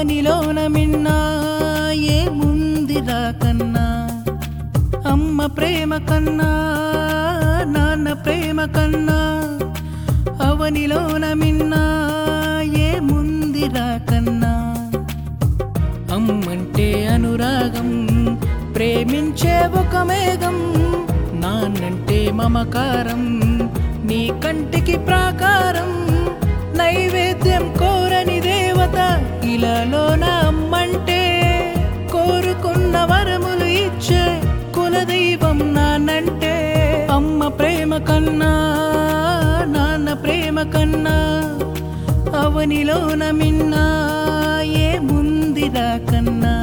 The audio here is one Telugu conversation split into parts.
అవనిలోన మిన్నా ఏముందిరా కన్నా అమ్మ ప్రేమ కన్నా నాన్న ప్రేమ కన్నా అవనిలోన మిన్నా ఏముందిరా కన్నా అమ్మంటే అనురాగం ప్రేమించే ఒక మేఘం నాన్నంటే మమకారం నీ కంటికి ప్రాకారం నైవేద్యం కోరని దేవత ఇలాలోన అమ్మంటే కోరుకున్న వరములు ఇచ్చే కులదైవం నాన్నంటే అమ్మ ప్రేమ కన్నా నాన్న ప్రేమ కన్నా అవనిలోన మిన్నా ఏముందిరా కన్నా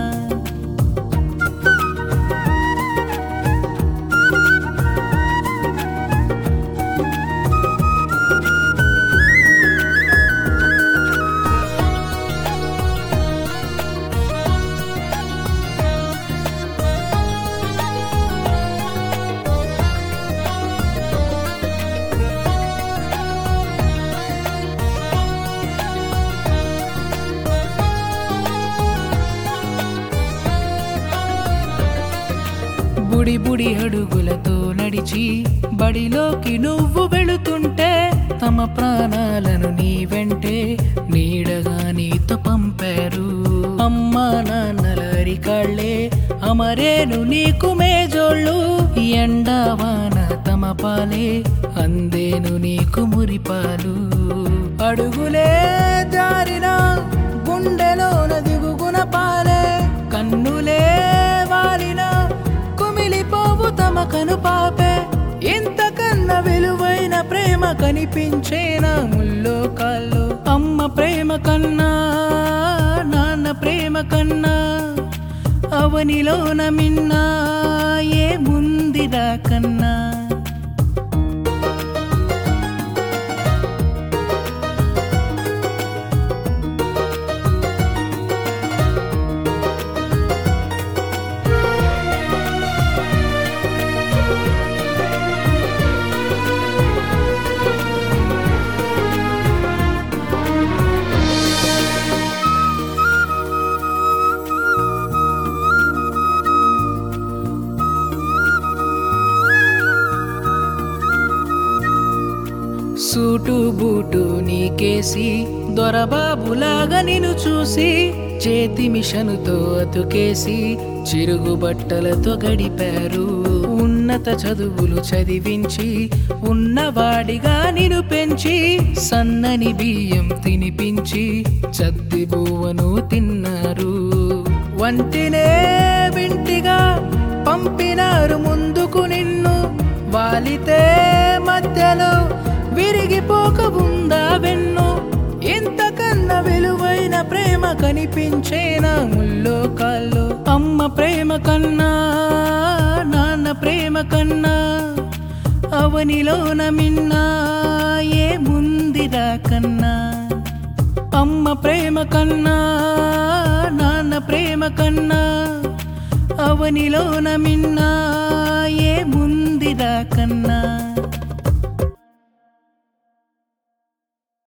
బుడి బుడి అడుగులతో నడిచి బడిలోకి నువ్వు వెళుతుంటే తమ ప్రాణాలను నీ వెంటే నీడగా నీతో పంపారు అమ్మా నాన్నల అరికాళ్ళే అమరేను నీకు మేజోళ్ళు ఎండావాన తమ పాలే అందేను నీకు మురిపాలు అడుగులే జారిన గుండెలోన దిగుగున పాలే కన్నులే వాలిన కుమిలిపోవు తమ కను పాపే ఇంతకన్నా విలువైన ప్రేమ కనిపించేనా ముల్లో కాల్లో అమ్మ ప్రేమ కన్నా నాన్న ప్రేమ కన్నా అవనిలోన మిన్నా ఏముందిరా కన్నా సూటు బూటు నీకేసి దొరబాబులాగా నిన్ను చూసి చేతి మిషనుతో అతుకేసి చిరుగు బట్టలతో గడిపారు ఉన్నత చదువులు చదివించి ఉన్నవాడిగా నిన్ను పెంచి సన్నని బియ్యం తినిపించి చద్ది బువ్వను తిన్నారు వంటినే వింటిగా పంపినారు ముందుకు నిన్ను వాలితే మధ్యలో విరిగిపోక ఉందా వెన్ను ఇంతకన్నా విలువైన ప్రేమ కనిపించేనా ముల్లో కాల్లో అమ్మ ప్రేమ కన్నా నాన్న ప్రేమ కన్నా అవనిలోన మిన్నా ఏముందిరా కన్నా అమ్మ ప్రేమ కన్నా నాన్న ప్రేమ కన్నా అవనిలోన మిన్నా ఏముందిరా కన్నా